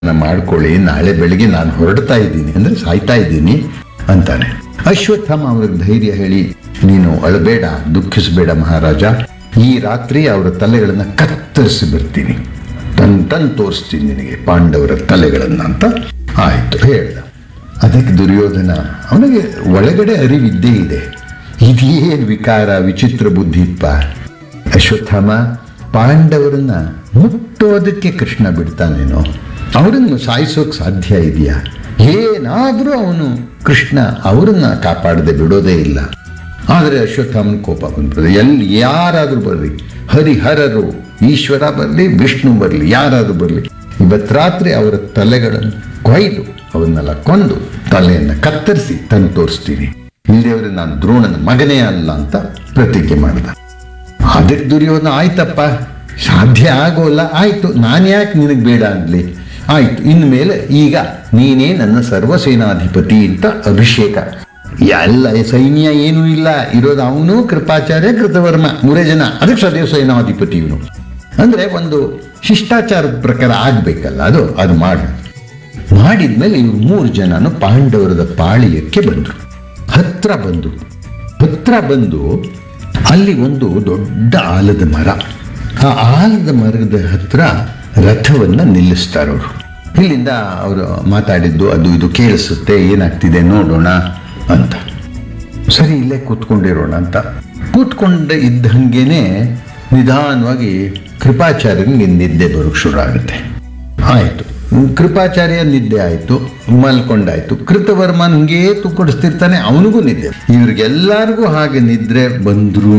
ಮಾಡ್ಕೊಳ್ಳಿ ನಾಳೆ ಬೆಳಿಗ್ಗೆ ನಾನು ಹೊರಡ್ತಾ ಇದ್ದೀನಿ ಅಂದ್ರೆ ಸಾಯ್ತಾ ಇದ್ದೀನಿ ಅಂತಾನೆ ಅಶ್ವತ್ಥಾಮ ಅವ್ರಿಗೆ ಧೈರ್ಯ ಹೇಳಿ ನೀನು ಅಳಬೇಡ ದುಃಖಿಸಬೇಡ ಮಹಾರಾಜ ಈ ರಾತ್ರಿ ಅವರ ತಲೆಗಳನ್ನ ಕತ್ತರಿಸಿ ಬರ್ತೀನಿ ತನ್ ತನ್ ತೋರಿಸ್ತೀನಿ ನಿನಗೆ ಪಾಂಡವರ ತಲೆಗಳನ್ನ ಅಂತ ಆಯ್ತು ಹೇಳ್ದ ಅದಕ್ಕೆ ದುರ್ಯೋಧನ ಅವನಿಗೆ ಒಳಗಡೆ ಅರಿವಿದ್ದೇ ಇದೆ ಇದೇನು ವಿಕಾರ ವಿಚಿತ್ರ ಬುದ್ಧಿಪ್ಪ ಅಶ್ವತ್ಥಾಮ ಪಾಂಡವರನ್ನ ಮುಟ್ಟೋದಕ್ಕೆ ಕೃಷ್ಣ ಬಿಡ್ತಾನೇನೋ ಅವರನ್ನು ಸಾಯಿಸೋಕೆ ಸಾಧ್ಯ ಇದೆಯಾ ಏನಾದರೂ ಅವನು ಕೃಷ್ಣ ಅವರನ್ನ ಕಾಪಾಡದೆ ಬಿಡೋದೇ ಇಲ್ಲ ಆದರೆ ಅಶ್ವತ್ಥಾಮನ ಕೋಪ ಬಂದ್ಬಿಡುತ್ತೆ ಎಲ್ಲಿ ಯಾರಾದರೂ ಬರಲಿ ಹರಿಹರರು ಈಶ್ವರ ಬರಲಿ ವಿಷ್ಣು ಬರಲಿ ಯಾರಾದರೂ ಬರಲಿ ಇವತ್ತು ರಾತ್ರಿ ಅವರ ತಲೆಗಳನ್ನು ಕೊಯ್ದು ಅವನ್ನೆಲ್ಲ ಕೊಂದು ತಲೆಯನ್ನು ಕತ್ತರಿಸಿ ತಂದು ತೋರಿಸ್ತೀನಿ ಇಲ್ಲದೇವ್ರೆ ನಾನು ದ್ರೋಣನ ಮಗನೇ ಅಲ್ಲ ಅಂತ ಪ್ರತಿಜ್ಞೆ ಮಾಡಿದ ಅದಕ್ಕೆ ದುರ್ಯೋಧನ ಆಯ್ತಪ್ಪ ಸಾಧ್ಯ ಆಗೋಲ್ಲ ಆಯ್ತು ನಾನು ಯಾಕೆ ನಿನಗೆ ಬೇಡ ಅನ್ಲಿ ಆಯ್ತು ಇನ್ಮೇಲೆ ಈಗ ನೀನೇ ನನ್ನ ಸರ್ವಸೇನಾಧಿಪತಿ ಅಂತ ಅಭಿಷೇಕ ಎಲ್ಲ ಸೈನ್ಯ ಏನೂ ಇಲ್ಲ ಇರೋದು ಅವನು ಕೃಪಾಚಾರ್ಯ ಕೃತವರ್ಮ ಮೂರೇ ಜನ ಅದಕ್ಕೆ ಸದೈವ ಸೇನಾಧಿಪತಿ ಇವನು ಅಂದ್ರೆ ಒಂದು ಶಿಷ್ಟಾಚಾರದ ಪ್ರಕಾರ ಆಗ್ಬೇಕಲ್ಲ ಅದು ಅದು ಮಾಡಿ ಮಾಡಿದ್ಮೇಲೆ ಇವ್ರು ಮೂರು ಜನನು ಪಾಂಡವರದ ಪಾಳಿಯಕ್ಕೆ ಬಂದರು ಹತ್ರ ಬಂದು ಹತ್ರ ಬಂದು ಅಲ್ಲಿ ಒಂದು ದೊಡ್ಡ ಆಲದ ಮರ ಆ ಆಲದ ಮರದ ಹತ್ರ ರಥವನ್ನ ನಿಲ್ಲಿಸ್ತಾರವರು ಇಲ್ಲಿಂದ ಅವರು ಮಾತಾಡಿದ್ದು ಅದು ಇದು ಕೇಳಿಸುತ್ತೆ ಏನಾಗ್ತಿದೆ ನೋಡೋಣ ಅಂತ ಸರಿ ಇಲ್ಲೇ ಕೂತ್ಕೊಂಡಿರೋಣ ಅಂತ ಕೂತ್ಕೊಂಡ ಇದ್ದಂಗೆನೆ ನಿಧಾನವಾಗಿ ಕೃಪಾಚಾರ್ಯನಿಗೆ ನಿದ್ದೆ ಬರೋಕ್ಕೆ ಶುರು ಆಗುತ್ತೆ ಆಯಿತು ಕೃಪಾಚಾರ್ಯ ನಿದ್ದೆ ಆಯಿತು ಮಲ್ಕೊಂಡಾಯ್ತು ಕೃತವರ್ಮನ್ ಹಂಗೇ ತುಕ್ಕೊಡಿಸ್ತಿರ್ತಾನೆ ಅವನಿಗೂ ನಿದ್ದೆ ಇವ್ರಿಗೆಲ್ಲರಿಗೂ ಹಾಗೆ ನಿದ್ರೆ ಬಂದ್ರೂ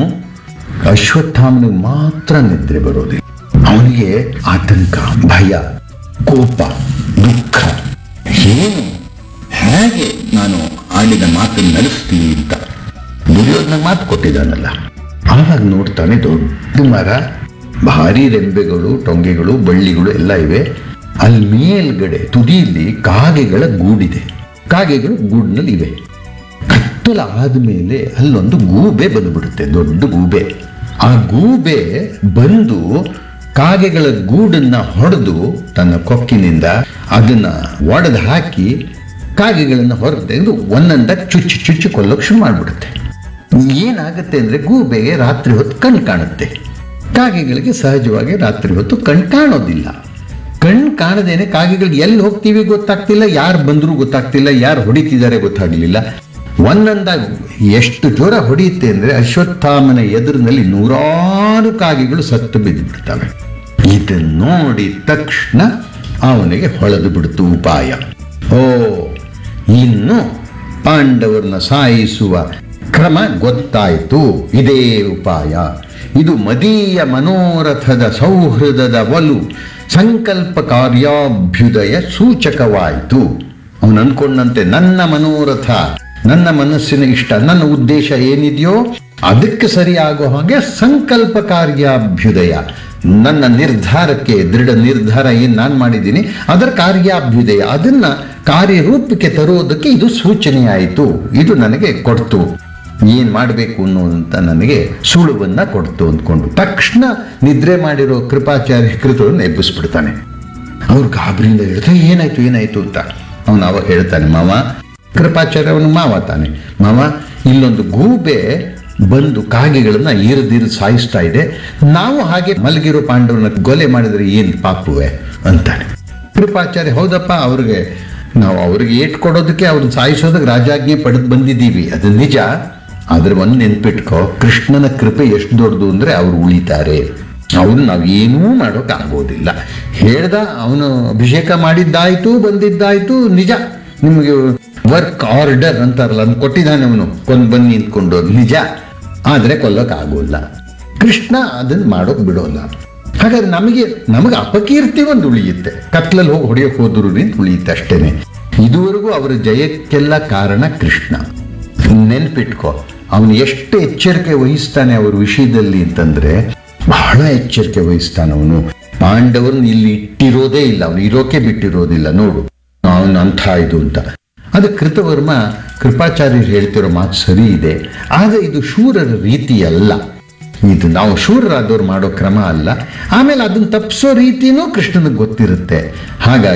ಅಶ್ವತ್ಥಾಮನಿಗೆ ಮಾತ್ರ ನಿದ್ರೆ ಬರೋದಿಲ್ಲ ಅವನಿಗೆ ಆತಂಕ ಭಯ ಕೋಪ ದುಃಖ ಏನು ಹೇಗೆ ನಾನು ಆಡಿದ ಮಾತನ್ನು ನಡೆಸ್ತೀನಿ ಅಂತ ದುರ್ಯೋಧನ ಮಾತು ಕೊಟ್ಟಿದ್ದಾನಲ್ಲ ಆವಾಗ ನೋಡ್ತಾನೆ ದೊಡ್ಡ ಮರ ಭಾರಿ ರೆಂಬೆಗಳು ಟೊಂಗೆಗಳು ಬಳ್ಳಿಗಳು ಎಲ್ಲ ಇವೆ ಅಲ್ಲಿ ಮೇಲ್ಗಡೆ ತುದಿಯಲ್ಲಿ ಕಾಗೆಗಳ ಗೂಡಿದೆ ಕಾಗೆಗಳು ಗೂಡಿನಲ್ಲಿ ಇವೆ ಕತ್ತಲ ಆದ್ಮೇಲೆ ಅಲ್ಲೊಂದು ಗೂಬೆ ಬಂದ್ಬಿಡುತ್ತೆ ದೊಡ್ಡ ಗೂಬೆ ಆ ಗೂಬೆ ಬಂದು ಕಾಗೆಗಳ ಗೂಡನ್ನ ಹೊಡೆದು ತನ್ನ ಕೊಕ್ಕಿನಿಂದ ಅದನ್ನ ಒಡೆದು ಹಾಕಿ ಕಾಗೆಗಳನ್ನ ಹೊರಗೆ ತೆಗೆದು ಒಂದೊಂದ ಚುಚ್ಚು ಚುಚ್ಚು ಕೊಲ್ಲೋಕೆ ಶುರು ಮಾಡಿಬಿಡುತ್ತೆ ಏನಾಗುತ್ತೆ ಅಂದ್ರೆ ಗೂಬೆಗೆ ರಾತ್ರಿ ಹೊತ್ತು ಕಣ್ ಕಾಣುತ್ತೆ ಕಾಗೆಗಳಿಗೆ ಸಹಜವಾಗಿ ರಾತ್ರಿ ಹೊತ್ತು ಕಣ್ ಕಾಣೋದಿಲ್ಲ ಕಣ್ ಕಾಣದೇನೆ ಕಾಗೆಗಳಿಗೆ ಎಲ್ಲಿ ಹೋಗ್ತೀವಿ ಗೊತ್ತಾಗ್ತಿಲ್ಲ ಯಾರು ಬಂದರೂ ಗೊತ್ತಾಗ್ತಿಲ್ಲ ಯಾರು ಹೊಡಿತಿದ್ದಾರೆ ಗೊತ್ತಾಗ್ಲಿಲ್ಲ ಒಂದೊಂದಾಗಿ ಎಷ್ಟು ಜ್ವರ ಹೊಡೆಯುತ್ತೆ ಅಂದ್ರೆ ಅಶ್ವತ್ಥಾಮನ ಎದುರಿನಲ್ಲಿ ನೂರಾರು ಕಾಗೆಗಳು ಸತ್ತು ಬಿದ್ದು ಬಿಡ್ತವೆ ಇದನ್ನು ನೋಡಿದ ತಕ್ಷಣ ಅವನಿಗೆ ಹೊಳೆದು ಬಿಡ್ತು ಉಪಾಯ ಓ ಇನ್ನು ಪಾಂಡವರನ್ನ ಸಾಯಿಸುವ ಕ್ರಮ ಗೊತ್ತಾಯಿತು ಇದೇ ಉಪಾಯ ಇದು ಮದೀಯ ಮನೋರಥದ ಸೌಹೃದದ ಒಲು ಸಂಕಲ್ಪ ಕಾರ್ಯಾಭ್ಯುದಯ ಸೂಚಕವಾಯಿತು ಅವನು ಅನ್ಕೊಂಡಂತೆ ನನ್ನ ಮನೋರಥ ನನ್ನ ಮನಸ್ಸಿನ ಇಷ್ಟ ನನ್ನ ಉದ್ದೇಶ ಏನಿದೆಯೋ ಅದಕ್ಕೆ ಸರಿ ಆಗೋ ಹಾಗೆ ಸಂಕಲ್ಪ ಕಾರ್ಯಾಭ್ಯುದಯ ನನ್ನ ನಿರ್ಧಾರಕ್ಕೆ ದೃಢ ನಿರ್ಧಾರ ಏನು ನಾನು ಮಾಡಿದ್ದೀನಿ ಅದರ ಕಾರ್ಯಾಭ್ಯುದಯ ಅದನ್ನ ಕಾರ್ಯರೂಪಕ್ಕೆ ತರುವುದಕ್ಕೆ ಇದು ಸೂಚನೆಯಾಯಿತು ಇದು ನನಗೆ ಕೊಡ್ತು ಏನ್ ಮಾಡಬೇಕು ಅನ್ನೋದಂತ ನನಗೆ ಸುಳುವನ್ನ ಕೊಡ್ತು ಅಂದ್ಕೊಂಡು ತಕ್ಷಣ ನಿದ್ರೆ ಮಾಡಿರೋ ಕೃಪಾಚಾರ್ಯ ಕೃತವನ್ನು ಎಬ್ಬಿಸ್ಬಿಡ್ತಾನೆ ಅವ್ರು ಗಾಬರಿಯಿಂದ ಹೇಳ್ತಾರೆ ಏನಾಯ್ತು ಏನಾಯ್ತು ಅಂತ ಅವನು ಅವಾಗ ಹೇಳ್ತಾನೆ ಮಾವ ಕೃಪಾಚಾರ್ಯ ಅವನು ಮಾವ ತಾನೆ ಮಾವ ಇಲ್ಲೊಂದು ಗೂಬೆ ಬಂದು ಕಾಗೆಗಳನ್ನ ಇರಿದಿರು ಸಾಯಿಸ್ತಾ ಇದೆ ನಾವು ಹಾಗೆ ಮಲಗಿರೋ ಪಾಂಡವರನ್ನ ಕೊಲೆ ಮಾಡಿದ್ರೆ ಏನು ಪಾಪುವೆ ಅಂತಾನೆ ಕೃಪಾಚಾರ್ಯ ಹೌದಪ್ಪ ಅವ್ರಿಗೆ ನಾವು ಅವ್ರಿಗೆ ಏಟ್ ಕೊಡೋದಕ್ಕೆ ಅವ್ರನ್ನ ಸಾಯಿಸೋದಕ್ಕೆ ರಾಜಾಜ್ಞೆ ಪಡೆದು ಬಂದಿದ್ದೀವಿ ಅದು ನಿಜ ಆದ್ರೆ ಒಂದು ನೆನ್ಪಿಟ್ಕೋ ಕೃಷ್ಣನ ಕೃಪೆ ಎಷ್ಟು ದೊಡ್ಡದು ಅಂದ್ರೆ ಅವ್ರು ಉಳಿತಾರೆ ಅವನು ನಾವು ಏನೂ ಮಾಡೋಕೆ ಆಗೋದಿಲ್ಲ ಹೇಳ್ದ ಅವನು ಅಭಿಷೇಕ ಮಾಡಿದ್ದಾಯ್ತು ಬಂದಿದ್ದಾಯ್ತು ನಿಜ ನಿಮಗೆ ವರ್ಕ್ ಆರ್ಡರ್ ಅಂತಾರಲ್ಲ ಅದನ್ನ ಕೊಟ್ಟಿದ್ದಾನೆ ಅವನು ಕೊಂದು ಬಂದು ನಿಂತ್ಕೊಂಡು ಅದು ನಿಜ ಆದರೆ ಕೊಲ್ಲೋಕೆ ಆಗೋಲ್ಲ ಕೃಷ್ಣ ಅದನ್ನ ಮಾಡೋಕೆ ಬಿಡೋಲ್ಲ ಹಾಗಾದ್ರೆ ನಮಗೆ ನಮಗೆ ಅಪಕೀರ್ತಿ ಒಂದು ಉಳಿಯುತ್ತೆ ಕತ್ಲಲ್ಲಿ ಹೋಗಿ ಹೊಡೆಯೋಕೆ ಹೋದ್ರು ನಿಂತು ಉಳಿಯುತ್ತೆ ಅಷ್ಟೇನೆ ಇದುವರೆಗೂ ಅವರ ಜಯಕ್ಕೆಲ್ಲ ಕಾರಣ ಕೃಷ್ಣ ನೆನ್ಪಿಟ್ಕೋ ಅವನು ಎಷ್ಟು ಎಚ್ಚರಿಕೆ ವಹಿಸ್ತಾನೆ ಅವ್ರ ವಿಷಯದಲ್ಲಿ ಅಂತಂದ್ರೆ ಬಹಳ ಎಚ್ಚರಿಕೆ ವಹಿಸ್ತಾನೆ ಅವನು ಪಾಂಡವರನ್ನ ಇಲ್ಲಿ ಇಟ್ಟಿರೋದೇ ಇಲ್ಲ ಅವನು ಇರೋಕೆ ಬಿಟ್ಟಿರೋದಿಲ್ಲ ನೋಡು ಅವನು ಅಂಥ ಇದು ಅಂತ ಅದು ಕೃತವರ್ಮ ಕೃಪಾಚಾರ್ಯರು ಹೇಳ್ತಿರೋ ಮಾತು ಸರಿ ಇದೆ ಆದರೆ ಇದು ಶೂರರ ರೀತಿ ಅಲ್ಲ ಇದು ನಾವು ಶೂರರಾದವ್ರು ಮಾಡೋ ಕ್ರಮ ಅಲ್ಲ ಆಮೇಲೆ ಅದನ್ನ ತಪ್ಪಿಸೋ ರೀತಿನೂ ಕೃಷ್ಣನಿಗೆ ಗೊತ್ತಿರುತ್ತೆ ಹಾಗಾಗಿ